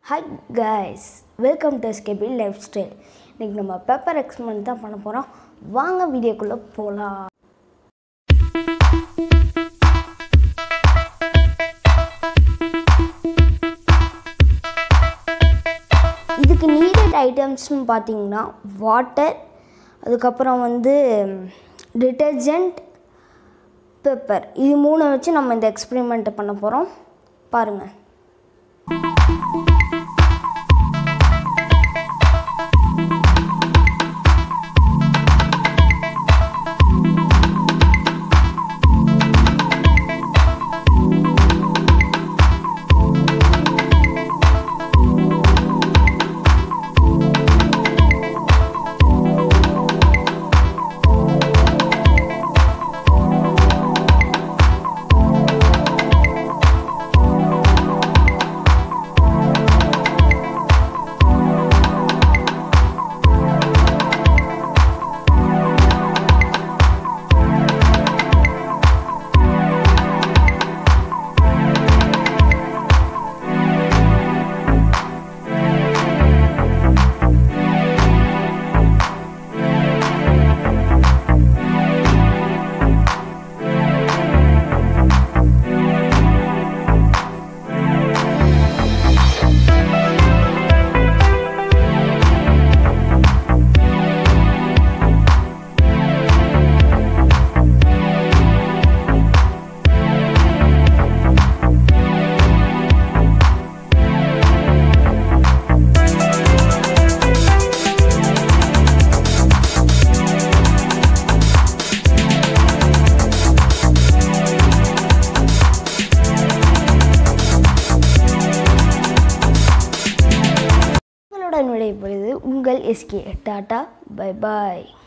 hi guys welcome to SKP lifestyle இன்றைக்கி நம்ம pepper experiment தான் பண்ண போகிறோம் வாங்க வீடியோக்குள்ளே போகலாம் இதுக்கு நீடட் ஐட்டம்ஸ்னு பார்த்தீங்கன்னா வாட்டர் அதுக்கப்புறம் வந்து டிட்டர்ஜெண்ட் பெப்பர் இது மூணை வச்சு நம்ம இந்த எக்ஸ்பெரிமெண்ட்டை பண்ண போகிறோம் பாருங்கள் உங்களுடன் விடைபெறுவது உங்கள் எஸ்கே டாட்டா பை பாய்